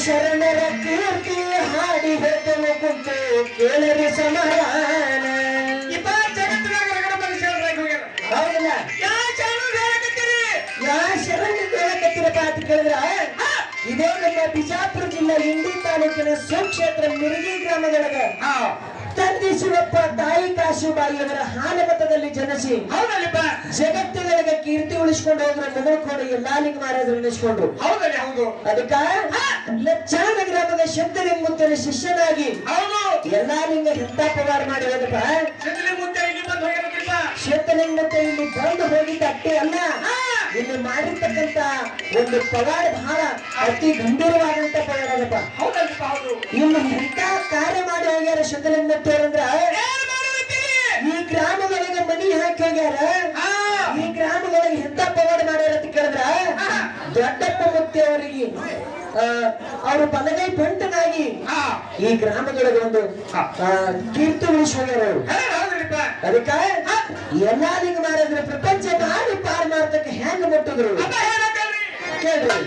ಶರಣರ ಕೀರ್ತಿ ಹಾಡಿ ಹೇಳ್ತೇವೆ ಕುಂತು ಕೇಳರಿ ಸಮಾಧಾನ ಇಪ್ಪ ಜಗತ್ತಿನಾಗ ರಗಡ ಮನುಷ್ಯರಾಗಿ ಹೋಗ್ಯಾರ ಹೌದಲ್ಲ ಯಾ ಚಾಲು ಹೇಳಕತ್ತೀರಿ ಯಾ ಶರಣ ಹೇಳಕತ್ತಿರಪ್ಪ ಅಂತ ಕೇಳಿದ್ರ ಇದೇ ನಮ್ಮ ಬಿಜಾಪುರ ಜಿಲ್ಲೆ ಇಂಡಿ ತಾಲೂಕಿನ ಸುಕ್ಷೇತ್ರ ಮಿರಗಿ ಗ್ರಾಮದೊಳಗ ಹಾ ತಂದೆ ಶಿವಪ್ಪ ತಾಯಿ ಕಾಶಿಬಾಯಿಯವರ ಹಾಲಮತದಲ್ಲಿ ಜನಿಸಿ ಹೌದಲ್ಲಿಪ್ಪ ಜಗತ್ತಿನೊಳಗೆ ಕೀರ್ತಿ ಉಳಿಸ್ಕೊಂಡು ಹೋದ್ರ ಮುಗುಳ್ಕೊಂಡು ಎಲ್ಲಾ ಲಿಂಗ ಮಹಾರಾಜರು ಉಳಿಸ್ಕೊಂಡ್ರು ಹೌದಲ್ಲಿ ಹೌದು ಅದಕ್ಕ ಲಚ್ಚಾನ ಗ್ರಾಮದ ಶಬ್ದಲಿಂಗುತ್ತನ ಶಿಷ್ಯನಾಗಿ ಹೌದು ಎಲ್ಲಾ ಲಿಂಗ ಎಂತ ಪವಾಡ ಮಾಡಿರೋದಪ್ಪ ಚಂದ್ರಿ ಮುದ್ದೆ ಇಲ್ಲಿ ಬಂದು ಹೋಗ್ಯಾರಪ್ಪ ಶಬ್ದಲಿಂಗ ಇಲ್ಲಿ ಬಂದು ಹೋಗಿದ್ದ ಅಟ್ಟೆ ಅಲ್ಲ ಇಲ್ಲಿ ಮಾಡಿರ್ತಕ್ಕಂತ ಒಂದು ಪವಾಡ ಬಹಳ ಅತಿ ಗಂಭೀರವಾದಂತ ಪವಾಡ ಅದಪ್ಪ ಹೌದಲ್ಲಿಪ್ಪ ಹೌದು ಇನ್ನು ಎಂತ ಕಾರ್ಯ ಮಾಡಿ ಹೋಗ್ಯಾರ ಶಬ್ದಲಿಂಗತ್ತವ್ರಂದ್ರ ಏನ್ ಮಾಡಕತ್ತೀರಿ ಈ ಗ್ರಾಮದೊಳಗೆ ಮನಿ ಹಾಕಿ ಹೋಗ್ಯಾರ ಹಾ ಈ ಗ್ರಾಮದೊಳಗೆ ಎಂತ ಪವಾಡ ಮಾಡ್ಯಾರ ಅಂತ ಕೇಳಿದ್ರ ದೊಡ್ಡಪ್ಪ ಮುತ್ತಿ ಅವರಿಗೆ ಅವರು ಬಲಗೈ ಬಂಟನಾಗಿ ಹಾ ಈ ಗ್ರಾಮದೊಳಗೆ ಒಂದು ಆ, ಕೀರ್ತಿ ಉಳಿಸಿ ಹೋಗ್ಯಾರ ಅವರು ಹೇ, ಹೌದಲ್ಲಿಪ್ಪ ಅದಕ್ಕ ಎಲ್ಲಾ ಲಿಂಗ ಮಾಡಿದ್ರೆ ಪ್ರಪಂಚ ಮಾಡಿ ಪಾರ್ ಮಾಡ್ತಕ್ಕ ಹೆಂಗ ಮುಟ್ಟಿದ್ರು ಅಪ್ಪ ಹೇಳಕ್ಕಲ್ರಿ ಕೇಳ್ರಿ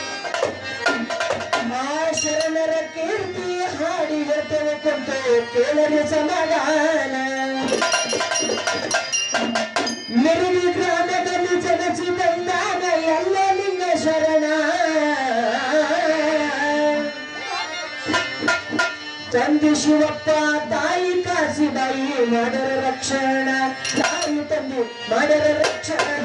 ಆ ಶರಣರ ಕೀರ್ತಿ ಹಾಡಿ ಹೇಳ್ತೇವೆ ಕುಂತು ಕೇಳಲಿ ಸಮಾಧಾನ ಮಿರುಗಿ ಗ್ರಾಮದಲ್ಲಿ ಜನಿಸಿ ಬಂದಾನ ಎಲ್ಲ ಲಿಂಗ ಶರಣ ತಂದೆ ಶಿವಪ್ಪ ತಾಯಿ ಕಾಸಿಬಾಯಿ ಮಾಡರ ರಕ್ಷಣ ತಾಯಿ ತಂದೆ ಮಾಡರ ರಕ್ಷಣ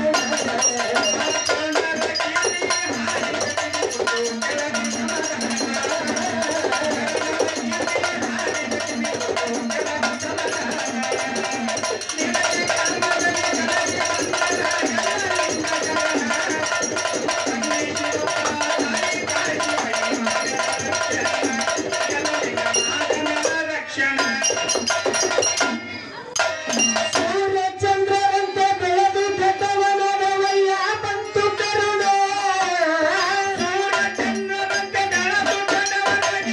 ರಕ್ಷಣೆ ಸೂರ್ಯಚಂದ್ರರಂತೆ ಬೆಳೆದು ಬೆಟ್ಟವನದವಯ್ಯ ಬಂತು ಕರುಣ ಸೂರ್ಯಚಂದ್ರರಂತೆ ಬೆಳೆದು ದೊಡ್ಡವನಾಗಿ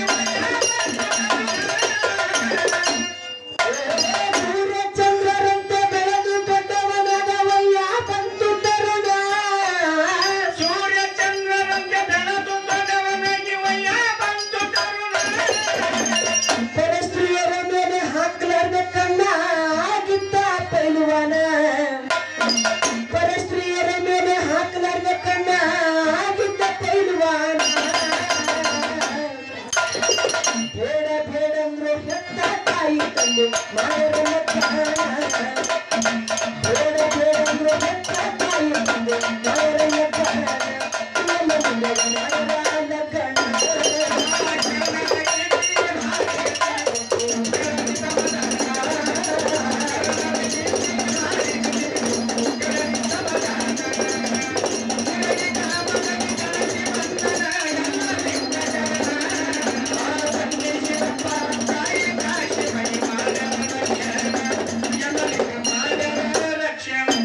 ಸೂರ್ಯಚಂದ್ರರಂತೆ ಬೆಳೆದು ದೊಡ್ಡವನದವಯ್ಯ ಬಂತು ಕರುಣ ಸೂರ್ಯಚಂದ್ರರಂತೆ ಬೆಳೆದು ದೊಡ್ಡವನಾಗಿ ವಯ್ಯ ಬಂತು ತರುಣ ಪರಸ್ತ್ರೀಯರ ಮೇಲೆ ಹಾಕ್ಲಾರ್ದ ಕಣ್ಣ ಆಗಿದ್ದ ಪೈಲುವಾನ ಪರಸ್ತ್ರೀಯರ ಮೇಲೆ ಹಾಕ್ಲಾರ್ದ ಕಣ್ಣ ಆಗಿದ್ದ ಪೈಲುವಾನ ಬೇಡ ಬೇಡಂದ್ರು ಹೆತ್ತ ತಾಯಿ ತಂದೆ ಮಾಡರ ಲಗ್ನ. ಬೇಡ ಬೇಡಂದ್ರು ಹೆತ್ತ ತಾಯಿ ತಂದೆ ಮಾಡರ ಲಗ್ನ. ನಮ್ಮ ಮುಂದೆ ಮಾಡರ ಲಗ್ನ. ರಕ್ಷಣೆ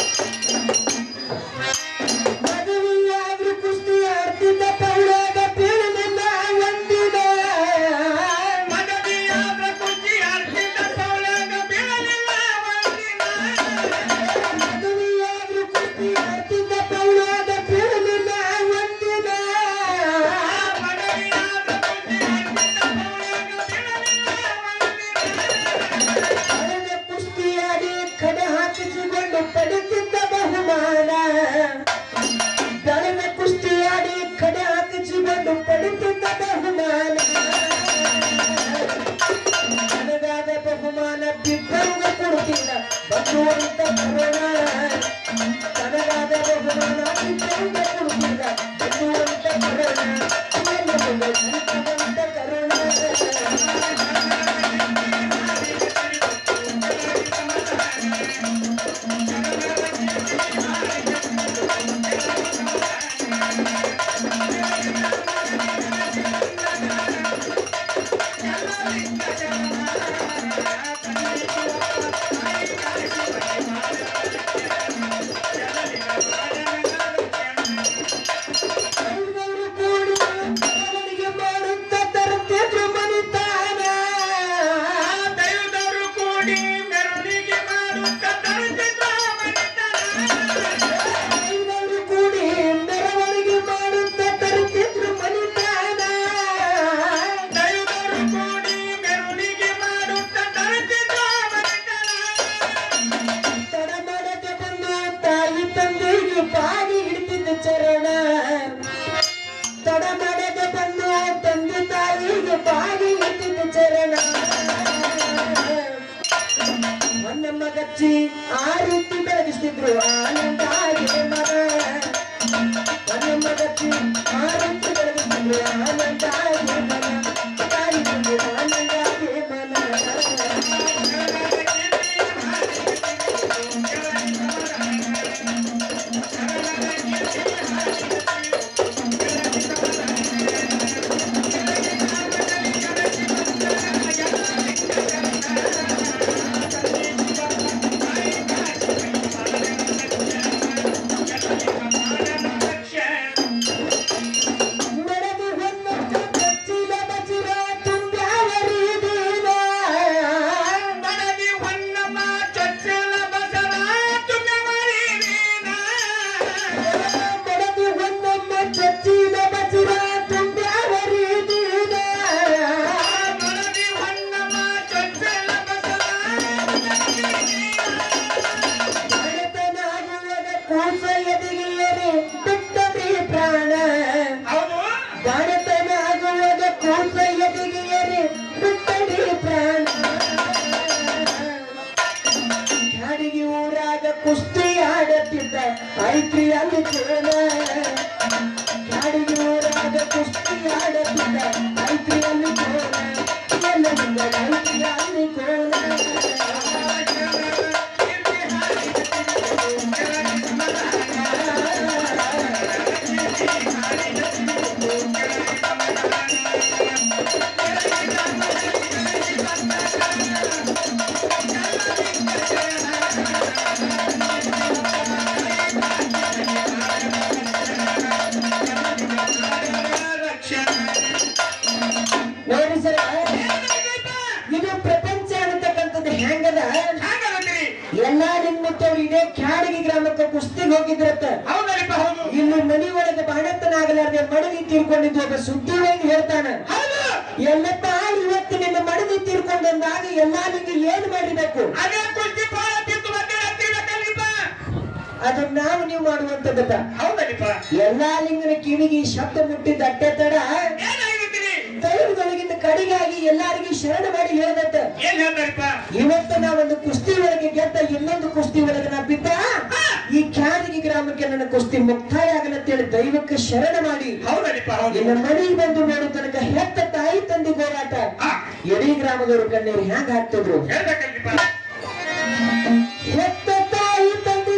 ಮದುವೆಯಾದ್ರೂ ಕುಸ್ತಿ ಆಡ್ತಿದ್ದ ಪೌರಾಗ ಬೀಳಲಿಲ್ಲ ಒಂದಿನ ಮಗದಿಯಾದ ಕುಚ್ಚಿ ಆಡ್ತಿದ್ದ ಸೌಳಾಗ ಬೀಳಲಿಲ್ಲ ಒಂದಿನ. ಮದುವೆಯಾದ್ರೂ ಕುಸ್ತಿ ಆಡ್ತಿದ್ದ ಪೌರಾಗ ಬೀಳಲಿಲ್ಲ ಒಂದಿನ ಮಗದಿಯಾದ ಕುಚ್ಚಿ ಆಡ್ತಿದ್ದ ಸೌಳಾಗ ಬೀಳಲಿಲ್ಲ ಒಂದಿನ. ಅರಣ್ಯ ಕುಸ್ತಿ ಆಡಿ ಕಡೆ ಹಾಕಿಸಿಕೊಂಡು ಪಡೆದಿದ್ದ ಬಹುಮಾನ ದಳನ ಕುಸ್ತಿ ಆಡಿ ಕಡೆ ಹಾಕಿಸಿಕೊಂಡು ಪಡೆದಿದ್ದ ಬಹುಮಾನ ನನಗಾದ ಬಹುಮಾನ ಬಿಬ್ಬರುಗ ಕೊಡುತ್ತಿಲ್ಲ ಬರುವಂತ ಕರುಣ ನನಗಾದ ಬಹುಮಾನ ಬಿಬ್ಬರುಗ ಕೊಡುತ್ತಿಲ್ಲ ಬರುವಂತ ಕರುಣ ನನ್ನ ಮುಂದೆ ನಿಂತವಂತ ಕರುಣ ಎಲ್ಲರೂ ಕೂಡಿ ಅವನಿಗೆ ಮಾಡುತ್ತ ಬೆಳೆದಿದ್ರು ಆನಂದ ಮನ ನನ್ನ ಮಗತಿ ಆನಂದ ಬೆಳೆದಿದ್ರು ಆನಂದ ಮನ ತಾಯಿ ತಂದೆ ಆನಂದ ಮನ ಮಡದಿ ಹೊನ್ನಟ್ಟು ಕಚ್ಚಿಲ ಬಚಿರ ತುಂಬ್ಯಾವರಿ ದೀನ ಮಡದಿ ಹೊನ್ನಮ್ಮ ಚಚ್ಚಿಲ ಬಚಿರ ತುಂಬ್ಯಾವರಿ ದೀನ ಗಾಣತನಾಗುವಾಗ ಕೂಸ ಎದೆಗೆಯರೆ ಬಿಟ್ಟದಿ ಪ್ರಾಣ ಗಾಣತನಾಗುವಾಗ ಕೂಸ ಎದೆಗೆಯರೆ ಬಿಟ್ಟದಿ ಪ್ರಾಣ ಕಾಡಿಗೆ ಊರಾಗ ಕುಸ್ತಿ ಆಡತ್ತಿದ್ದ ಐತ್ರಿ ಅಲ್ಲಿ ಕೋಲ ಕಾಡಿಗೆ ಊರಾಗ ಕುಸ್ತಿ ಆಡತ್ತಿದ್ದ ಐತ್ರಿ ಅಲ್ಲಿ ಕೋಲ ಎಲ್ಲ ನಿಂಗ ಐತ್ರಿ ಅಲ್ಲಿ ಕೋಲ ನೋಡಿ ಸರ್ ಇದು ಪ್ರಪಂಚ ಅನ್ನತಕ್ಕಂಥದ್ದು ಹೆಂಗದ ಎಲ್ಲಾ ನಿಮ್ಮತ್ತವ್ರು ಇದೇ ಕ್ಯಾಡಗಿ ಗ್ರಾಮಕ್ಕೆ ಕುಸ್ತಿಗೆ ಹೋಗಿದ್ರತ್ತ ಹೌದಲ್ಲಿಪ್ಪ ಹೌದು ಇಲ್ಲಿ ಮನಿ ಒಳಗೆ ಬಾಣತನಾಗಲಾರ್ದೆ ಮಡದಿ ತೀರ್ಕೊಂಡಿದ್ದು ಒಬ್ಬ ಸುದ್ದಿವಾಗಿ ಹೇಳ್ತಾನ ಹೌದು ಎಲ್ಲಪ್ಪ ಇವತ್ತು ನಿನ್ನ ಮಡದಿ ತೀರ್ಕೊಂಡಂದಾಗ ಎಲ್ಲಾ ನಿಂಗೆ ಏನ್ ಮಾಡಿಬೇಕು ಅದೇ ಕುಸ್ತಿ ಬಾಳ ತಿಂದು ಮತ್ತೆ ಹತ್ತಿರಬೇಕಲ್ಲಿಪ್ಪ ಅದು ನಾವು ನೀವು ಮಾಡುವಂತದ್ದಪ್ಪ ಹೌದಲ್ಲಿಪ್ಪ ಎಲ್ಲಾ ಲಿಂಗನ ಕಿವಿಗೆ ಶಬ್ದ ಮುಟ್ಟಿದ ಅಟ್ಟೆ ತಡ ಏನಾಗಿರ್ತೀರಿ ದೈವದೊಳಗಿಂದ ಕಡಿಗಾಗಿ ಎಲ್ಲಾರಿಗೂ ಶರಣ ಮಾಡಿ ಹೇಳ್ದತ್ತ ಏನ್ ಹೇಳ್ತಾರಿಪ್ಪ ಇವತ್ತು ನಾವೊಂದು ಕುಸ್ತಿ ಒಳಗೆ ಗೆದ್ದ ಇನ್ನೊಂದು ಕುಸ್ತಿ ಒಳಗೆ ನಾ ಬಿದ್ದ ಈ ಖ್ಯಾದಿಗೆ ಗ್ರಾಮಕ್ಕೆ ನನ್ನ ಕುಸ್ತಿ ಮುಕ್ತಾಯ ಆಗಲತ್ತೇಳಿ ದೈವಕ್ಕೆ ಶರಣ ಮಾಡಿ ಹೌದಲ್ಲಿಪ್ಪ ಹೌದು ಇನ್ನು ಮನೆಗೆ ಬಂದು ನೋಡೋ ತನಕ ಹೆತ್ತ ತಾಯಿ ತಂದೆ ಹೋರಾಟ ಹಾ ಎಡೀ ಗ್ರಾಮದವರು ಕಣ್ಣೀರು ಹ್ಯಾಂಗ ಹಾಕ್ತಿದ್ರು ಹೇಳ್ಬೇಕಲ್ಲಿಪ್ಪ ಹೆತ್ತ ತಾಯಿ ತಂದೆ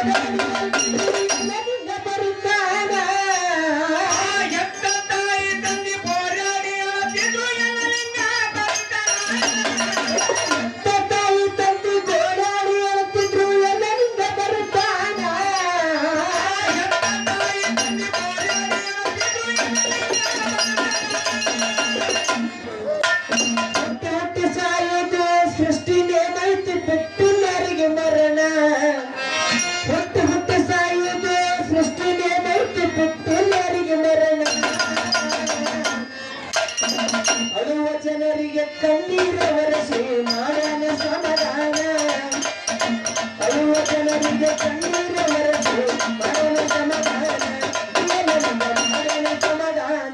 ಹೋರಾಟ ಬರುತ್ತಾನ ಆ ಎತ್ತ ತಾಯಿ ತಂದೆ ಹೋರಾಡಿ ಅಳತಿದ್ರು ಎಲ್ಲರಿಂದ ಬರ್ತಾನ. ಹೆತ್ತ ತಾಯಿ ತಂದೆ ಹೋರಾಡಿ ಅಳ್ತಿದ್ರು ಎಲ್ಲರಿಂದ ಬರುತ್ತಾನ ಎತ್ತ ತಾಯಿ ತಂದೆ ಹೋರಾಡಿ ಅಳತಿದ್ರು ಹುಟ್ಟಿ ಹುಟ್ಟಿ ಸಾಯೋದು ಸೃಷ್ಟಿ ನೇಮೈತಿ ಬಿಟ್ಟಿಲ್ಲರಿಗೆ ಮರಣ ಹುಟ್ಟಿ ಹುಟ್ಟಿ ಸಾಯೋದು ಸೃಷ್ಟಿ ನೇಮೈತಿ ಬಿಟ್ಟಿಲ್ಲರಿಗೆ ಮರಣ ಅಳುವ ಜನರಿಗೆ ಕಣ್ಣೀರ ಒರೆಸಿ ಮಾಡೋಣ ಸಮಾಧಾನ ಅಳುವ ಜನರಿಗೆ ಕಣ್ಣೀರ ಒರೆಸಿ ಮಾಡೋಣ ಸಮಾಧಾನ ಏನರಿಂದ ಮಾಡೋಣ ಸಮಾಧಾನ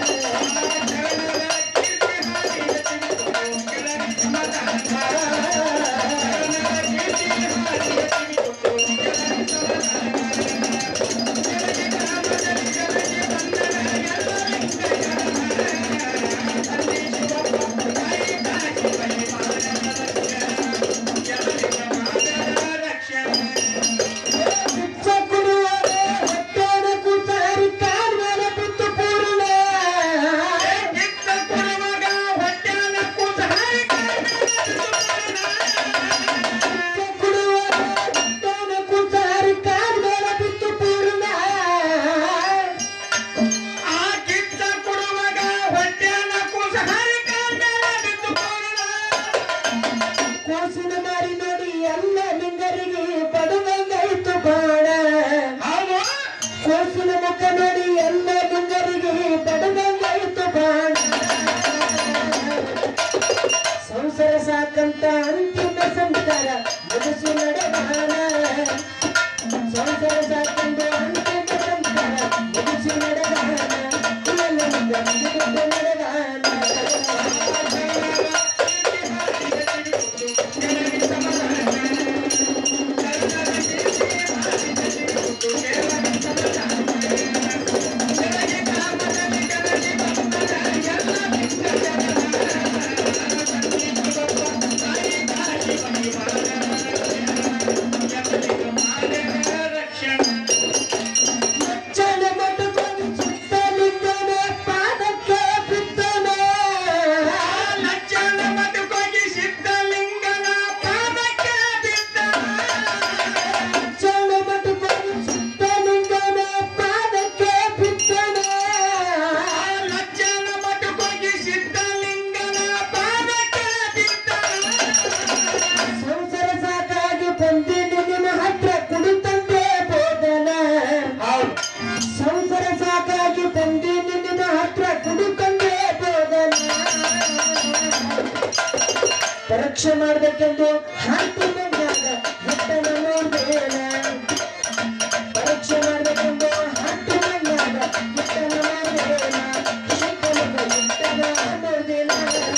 ಭಿಕ್ಷೆ ಕೊಡುವವರೇ ಹೊಟ್ಟೆನ ಕೂತಾರಿ ಕಾಲ್ ಮೇಲೆ ಬಿತ್ತು ಪೂರ್ಣ. ಭಿಕ್ಷೆ ಕೊಡುವವರೇ ಹೊಟ್ಟೆನ ಕೂತಾರಿ ಕಾಲ್ ಮೇಲೆ ಬಿತ್ತು ಪೂರ್ಣ. ಕೋಸಿನ ಮಾರಿ ನೋಡಿ ಎಲ್ಲ ಲಿಂಗರಿಗೆ ಪಡುವಂಗಾಯ್ತು ಬಾಣ ಕೋಸಿನ ಮುಖ ನೋಡಿ ಎಲ್ಲ ಲಿಂಗರಿಗೆ ಪಡುವಂಗಾಯ್ತು ಬಾಣ ಸಂಸಾರ ಸಾಕಂತ ಅಂತಿಮ ಸಂಸ್ಕಾರ ಮುಗಿಸು ನಡೆದಾನ ಸಂಸಾರ ಸಾಕಂದು ಅಂತಿಮ ಸಂಸ್ಕಾರ ಮುಗಿಸು ನಡೆದಾನ ಎಲ್ಲ ಲಿಂಗರಿಗೆ ನಡೆದಾನ Thank you. ಪರೀಕ್ಷೆ ಮಾಡ್ಬೇಕೆಂದು ಹಾಕಿ ಮನ್ಯಾಗ ಹಿಟ್ಟನ ನೋಡ್ಬೇಡ ಪರೀಕ್ಷೆ ಮಾಡ್ಬೇಕೆಂದು ಹಾಕಿ ಮನ್ಯಾಗ ಹಿಟ್ಟನ ನೋಡ್ಬೇಡ ಶಿಕ್ಷಣದ ಹಿಟ್ಟನ ನೋಡ್ಬೇಡ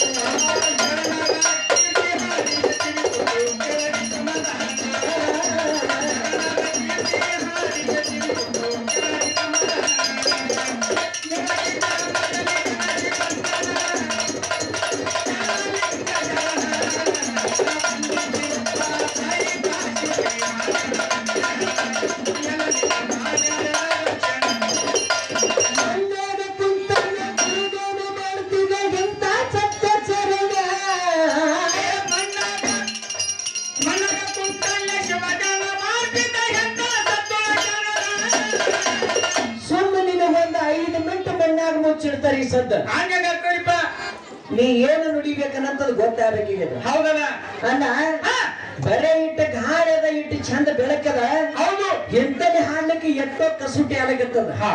ಮನ್ಯಾಗ ಕುಂತನ್ನ ಗುರುದೇವ ಮಾಡ್ತಿದ್ದ ಎಂತ ಸತ್ಯ ಚರಣ ಸುಮ್ಮನೆ ನಿನಗೊಂದು ಐದು ಮಿನಿಟ್ ಮಣ್ಣಾಗ ಮುಚ್ಚಿಡ್ತಾರೆ ಈ ಸದ್ದ ನೀ ಏನು ನುಡಿಬೇಕನ್ನಂತದ್ ಗೊತ್ತಾಗಬೇಕೀಗ ಹೌದಲ್ಲ ಅಲ್ಲ ಬರೇ ಇಟ್ಟ ಗಾಳಿದ ಇಟ್ಟು ಚಂದ ಬೆಳಕದ ಹೌದು ಎಂತಲ್ಲಿ ಹಾಡ್ಲಿಕ್ಕೆ ಎಷ್ಟೋ ಕಸುಟಿ ಆಗತ್ತದ ಹಾ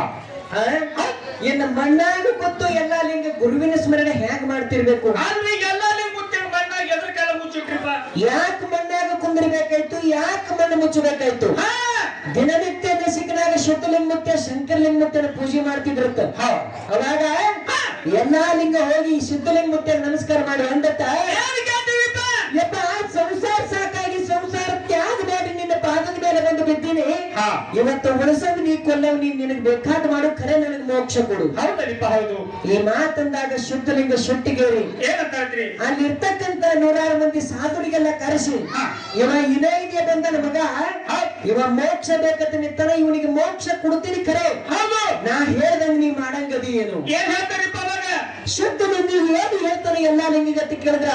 ಇನ್ನು ಮಣ್ಣಾಗ ಕೂತು ಎಲ್ಲ ಲಿಂಗ ಗುರುವಿನ ಸ್ಮರಣೆ ಹ್ಯಾಂಗ್ ಮಾಡ್ತಿರ್ಬೇಕು ಅಂದ್ರೆ ಎಲ್ಲ ಮುಚ್ಚಿನ ಬಣ್ಣ ಎದ್ರ ಕಾಲ ಮುಚ್ಚಿಟ್ರಿಪ್ಪ ಯಾಕೆ ಮಣ್ಣಾಗ ಕುಂದಿರ್ಬೇಕಾಯ್ತು ಯಾಕೆ ಮಣ್ಣು ಮುಚ್ಚಬೇಕಾಯ್ತು ಹಾ ದಿನನಿತ್ಯ ದಶಕನಾಗ ಶುದ್ಧಲಿಂಗ ಮುತ್ಯ ಶಂಕರಲಿಂಗ ಮುತ್ಯನ ಪೂಜೆ ಮಾಡ್ತಿದ್ರತ್ತ ಹೌದ್. ಅವಾಗ ಎಲ್ಲಾ ಲಿಂಗ ಹೋಗಿ ಸಿದ್ಧಲಿಂಗ ಮುತ್ಯ ನಮಸ್ಕಾರ ಮಾಡಿ ಅಂದತ್ತ ಏನ್ ಕೇಳ್ತೀವಿಪ್ಪ ಯಪ್ಪ ಸಂಸಾರ ಸಾಕಾಗಿ ಸಂಸಾರ ತ್ಯಾಗ ಮಾಡಿ ನಿನ್ನ ಪಾದದ ಮೇಲೆ ಬಂದು ಬಿದ್ದೀನಿ ಹಾ. ಇವತ್ತು ಉಳಿಸೋದು ನೀ ಕೊಲ್ಲವ್ ನೀನ್ ನಿನಗ್ ಬೇಕಾದ ಮಾಡು ಖರೆ ನನಗ್ ಮೋಕ್ಷ ಕೊಡು ಹೌದಲ್ಲಿಪ್ಪ ಹೌದು ಈ ಮಾತಂದಾಗ ಶುದ್ಧಲಿಂಗ ಶುಟ್ಟಿಗೇರಿ ಏನಂತ ಹೇಳ್ತೀರಿ ಅಲ್ಲಿರ್ತಕ್ಕಂತ ನೂರಾರು ಮಂದಿ ಸಾಧುರಿಗೆಲ್ಲ ಕರೆಸಿ ಹಾ. ಇವ ಇನೈಗೆ ಬಂದನ ಮಗ ಇವ ಮೋಕ್ಷ ಬೇಕಂತ ನಿಂತಾನ ಇವನಿಗೆ ಮೋಕ್ಷ ಕೊಡ್ತೀನಿ ಖರೆ ಹೌದು ನಾ ಹೇಳ್ದಂಗ ನೀ ಮಾಡಂಗದಿ ಏನು ಏನ್ ಹೇಳ್ತಾರಿಪ್ಪ ಅವಾಗ ಶುದ್ಧ ಮಂದಿ ಏನು ಹೇಳ್ತಾನೆ ಎಲ್ಲಾ ಲಿಂಗಿಗತಿ ಕೇಳಿದ್ರ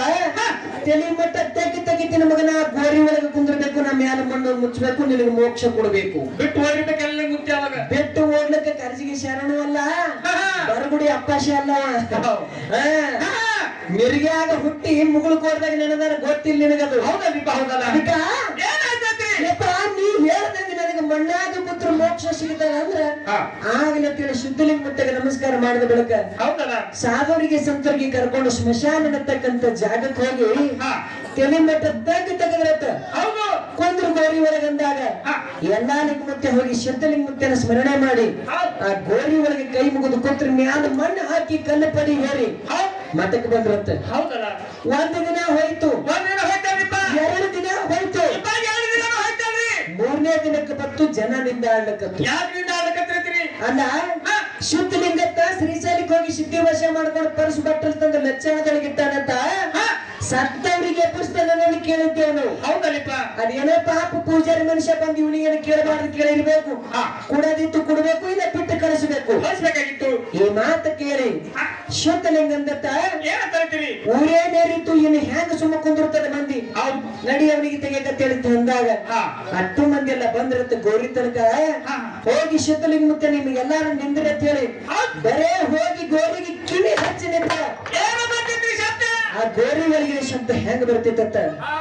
ತಲೆ ಮಟ್ಟ ತೆಗಿ ತೆಗಿತೀನಿ ಮಗನ ಗೋರಿ ಒಳಗೆ ಕುಂದಿರ್ಬೇಕು ನಾ ಮ್ಯಾಲ ಮಣ್ಣು ಮುಚ್ಚಬೇಕು ನಿನಗೆ ಮೋಕ್ಷ ಕೊಡ್ಬೇಕು ಬಿಟ್ಟು ಹೋಗ್ಬೇಕೆಲ್ಲ ಮುತ್ತಿ ಅವಾಗ ಬೆಟ್ಟು ಓಡ್ಲಿಕ್ಕೆ ಕರ್ಜಿಗೆ ಶರಣು ಅಲ್ಲ ಹಾ. ಬರಗುಡಿ ಅಪ್ಪಾಶಿ ಅಲ್ಲವ ಹೌದು. ಹಾ. ಹಾ. ಮಿರ್ಗ್ಯಾಗ ಹುಟ್ಟಿ ಮುಗುಳು ಕೋಡ್ದಾಗ ನನದಾರ ಗೊತ್ತಿಲ್ಲ ನಿನಗದು ಹೌದಲ್ಲಿಪ್ಪ ಹೌದಲ್ಲ ಅದಕ್ಕ ಏನ್ ಹೇಳ್ತೈತ್ರಿ ಯಪ್ಪ ನೀ ಹೇಳ್ದಂಗೆ ನನಗೆ ಮಣ್ಣಾದ ಪುತ್ರ ಮೋಕ್ಷ ಸಿಗ್ತದ ಅಂದ್ರ ಹಾ. ಆಗಲೇ ತಿಳಿ ಶುದ್ಧಲಿಂಗ ಮುತ್ತಗೆ ನಮಸ್ಕಾರ ಮಾಡಿದ ಬಳಿಕ ಹೌದಲ್ಲ ಸಾಧುವರಿಗೆ ಸಂತರಿಗೆ ಕರ್ಕೊಂಡು ಸ್ಮಶಾನ ಅನ್ನತಕ್ಕಂತ ಜಾಗಕ್ಕೆ ಹೋಗಿ ಹಾ. ತಲೆ ಮಟ್ಟ ತಗ್ಗಿ ತೆಗೆದ್ರತ್ತ ಹೌದು ಕೊಂದ್ರು ಗೋರಿ ಒಳಗಂದಾಗ ಹಾ. ಎಲ್ಲಾ ಲಿಂಗ ಮುತ್ತೆ ಹೋಗಿ ಶುದ್ಧಲಿಂಗ ಮುತ್ತನ ಸ್ಮರಣೆ ಮಾಡಿ ಹೌದ್. ಆ ಗೋರಿ ಒಳಗೆ ಕೈ ಮುಗಿದು ಕೂತ್ರ ಮ್ಯಾಲ ಮಣ್ಣು ಹಾಕಿ ಕಲ್ಲು ಪಡಿ ಹೇರಿ ಹೌದ್. ಮಠಕ್ಕೆ ಬಂದ್ರತ್ತ ಹೌದಲ್ಲ ಒಂದು ದಿನ ಹೋಯ್ತು ಒಂದಿನ ಹೋಯ್ತಾರಿಪ್ಪ ಎರಡು ದಿನ ಹೋಯ್ತು ಇಪ್ಪ ಎರಡು ದಿನ ಹೋಯ್ತಾರಿ ಮೂರನೇ ದಿನಕ್ಕೆ ಬತ್ತು ಜನ ನಿಂದಾಡ್ಲಕ್ಕತ್ತು ಯಾಕ್ರಿಂದ ಆಡಕತ್ತಿರ್ತೀರಿ ಅಲ್ಲ ಹಾ. ಶುದ್ಧಲಿಂಗತ್ತ ಶ್ರೀಶೈಲಿಗೆ ಹೋಗಿ ಸಿದ್ಧಿ ವಶ ಮಾಡ್ಕೊಂಡು ಪರಸು ಬಟ್ಟಲ್ ತಂದು ಲಕ್ಷಣದೊಳಗಿಟ್ಟಾನಂತ ಹಾ. ಸತ್ತವರಿಗೆ ಪುಸ್ತಕ ಕೇಳಿದ್ದೇವೆ ನಾವು ಹೌದಲ್ಲಿಪ್ಪ ಅದೇನೋ ಪಾಪ ಪೂಜಾರಿ ಮನುಷ್ಯ ಬಂದು ಇವನಿಗೆ ಕೇಳಬಾರ್ದು ಕೇಳಿರ್ಬೇಕು ಹಾ. ಕುಡದಿತ್ತು ಕುಡಬೇಕು ಇಲ್ಲ ಬಿಟ್ಟು ಕಳಿಸಬೇಕು ಕಳಿಸ್ಬೇಕಾಗಿತ್ತು ಈ ಮಾತು ಕೇಳಿ ಹಾ. ಶುದ್ಧಲಿಂಗಂದತ್ತ ಏನಂತ ಹೇಳ್ತೀರಿ ಊರೇ ನೇರಿತ್ತು ಇನ್ನು ಹೆಂಗ ಸುಮ್ಮ ಕುಂದಿರ್ತದೆ ಮಂದಿ ಹೌದು ನಡಿ ಅವನಿಗೆ ತೆಗೆಕತ್ತೇಳಿ ತಂದಾಗ ಹಾ. ಹತ್ತು ಮಂದಿ ಎಲ್ಲ ಬಂದಿರತ್ತೆ ಗೌರಿ ತನಕ ಹಾ. ಹೋಗಿ ಶುದ್ಧಲಿಂಗ ಮುತ್ತೆ ನಿಮ್ಗೆಲ್ಲಾರು ನಿಂದಿರತ್ತೆ ಹೇಳಿ ಹೌದ್. ಬರೇ ಹೋಗಿ ಗೋರಿಗೆ ಕಿವಿ ಹಚ್ಚಿ ನಿಂತ ಏನು ಬಂದಿದ್ರಿ ಶಬ್ದ ಆ ಗೋರಿ ಒಳಗಿನ ಶಬ್ದ ಹೆಂಗ್ ಬರ್ತಿತ್ತ ಹಾ.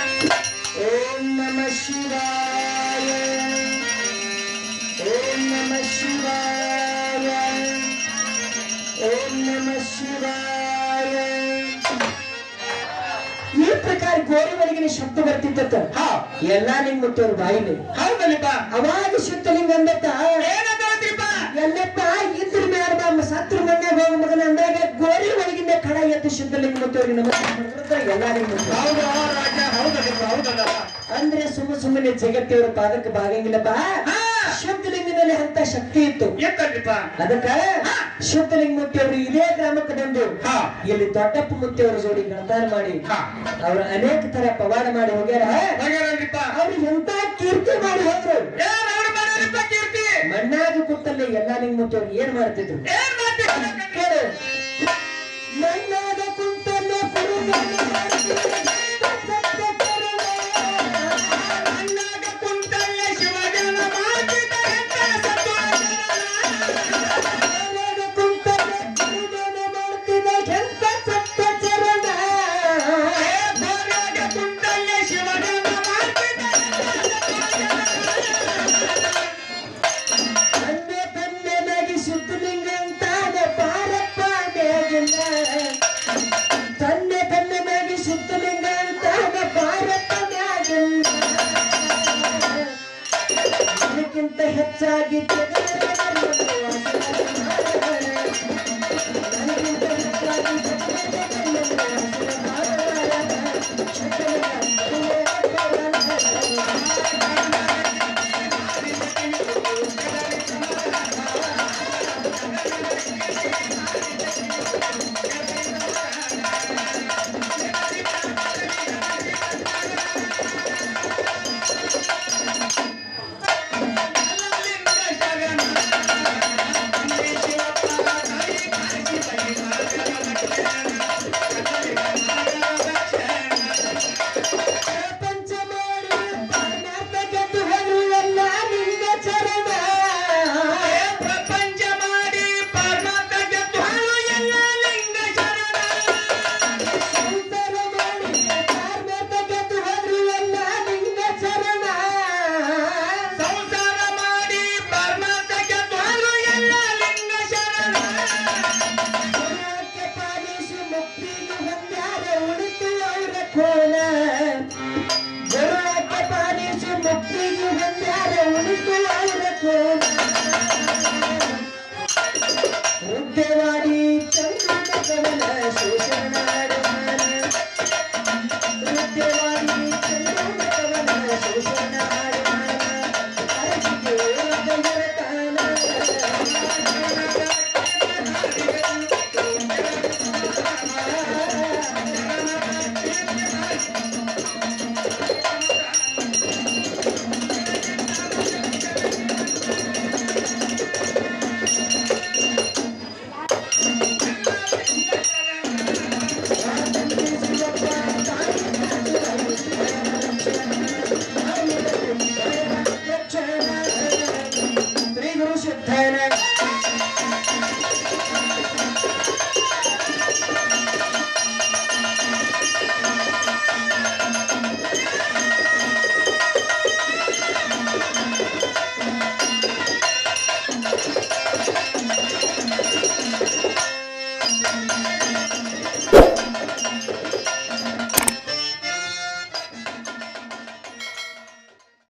ಓಂ ನಮ ಶಿವಾಯ ಓಂ ನಮ ಶಿವಾಯ ಓಂ ನಮ ಶಿವಾಯ ಈ ಪ್ರಕಾರ ಗೋರಿ ಒಳಗಿನ ಶಬ್ದ ಬರ್ತಿತ್ತ ಹಾ. ಎಲ್ಲಾ ನಿಮ್ ಮುತ್ತವ್ರ ಬಾಯಿಲಿ ಹೌದಲ್ಲಿಪ್ಪ ಅವಾಗ ಶುದ್ಧಲಿಂಗ ಅಂದತ್ತ ಏನಂತ ಹೇಳ್ತೀರಿಪ್ಪ ಎಲ್ಲಪ್ಪ ಇದ್ರ ಮ್ಯಾಲ ಬಾ ಸತ್ರ ಮನ್ಯಾಗ ಹೋಗ ಮಗನ ಅಂದಾಗ ಗೋರಿ ಒಳಗಿಂದ ಕಡ ಎದ್ದು ಶುದ್ಧಲಿಂಗ ಮುತ್ತವ್ರಿಗೆ ನಮಸ್ಕಾರ ಮಾಡಿದ್ರೆ ಎಲ್ಲಾರಿಗೂ ಮುತ್ತ ಹೌದು ರಾಜ ಹೌದಲ್ಲಿಪ್ಪ ಹೌದಲ್ಲ ಅಂದ್ರೆ ಸುಮ್ಮ ಸುಮ್ಮನೆ ಜಗತ್ತಿಯವರ ಪಾದಕ್ಕೆ ಬಾಗಂಗಿಲ್ಲಪ್ಪ ಹಾ. ಶುದ್ಧಲಿಂಗದಲ್ಲಿ ಅಂತ ಶಕ್ತಿ ಇತ್ತು ಎಂತಲ್ರಿಪ್ಪ ಅದಕ್ಕ ಶುದ್ಧಲಿಂಗ ಮುತ್ತಿಯವರು ಇದೇ ಗ್ರಾಮಕ್ಕೆ ಬಂದು ಹಾ. ಇಲ್ಲಿ ದೊಡ್ಡಪ್ಪ ಮುತ್ತಿಯವರ ಜೋಡಿ ಗಣತಾರ ಮಾಡಿ ಹಾ. ಅವ್ರು ಅನೇಕ ತರ ಪವಾಡ ಮಾಡಿ ಹೋಗ್ಯಾರ ಹೋಗ್ಯಾರಲ್ರಿಪ್ಪ ಅವ್ರು ಎಂತ ಕೀರ್ತಿ ಮಾಡಿ ಹೋದ್ರು ಏನ್ ಅವ್ರು ಮಾಡ್ಯಾರಪ್ಪ ಕೀರ್ತಿ ಮಣ್ಣಾಗ ಕೂತಲ್ಲಿ ಎಲ್ಲಾ ಲಿಂಗ ಮುತ್ತಿಯವ್ರು ಏನ್ ಮಾಡ್ತಿದ್ರು ಏನ್ ಮಾಡ್ತೀರಿ ಕೇಳು ಮಣ್ಣಾಗ ಕುಂತಲ್ಲೇ ಕುರುಬನ ಮಾಡ್ತಿದ್ರು ಸತ್ಯ ಕರುಣ. ಮಣ್ಣಾಗ ಕುಂತಲ್ಲೇ ಶಿವಜನ ಮಾಡ್ತಿದ್ದ ಎಂತ ಸತ್ವ ಮಣ್ಣಾಗ ಕುಂತಲ್ಲೇ ಕುರುಬನ ಮಾಡ್ತಿದ್ದ ಎಂತ ಸತ್ಯ ಚರಣ. ಏ ಬೋರ್ಯಾಗ ಕುಂತಲ್ಲೇ ಶಿವಜನ ಮಾಡ್ತಿದ್ದ ತಂದೆ ತಂದೆನಾಗಿ ಶುದ್ಧಲಿಂಗ ಅಂತಾನೆ ಪಾರಪ್ಪ ಮೇಗಿಲ್ಲ ತಂದೆ ತಂದೆನಾಗಿ ಶುದ್ಧಲಿಂಗ ಅಂತ ಹೆಚ್ಚಾಗಿದ್ದೆ ನನಗಿಂತ ಹೆಚ್ಚಾಗಿದ್ದೆ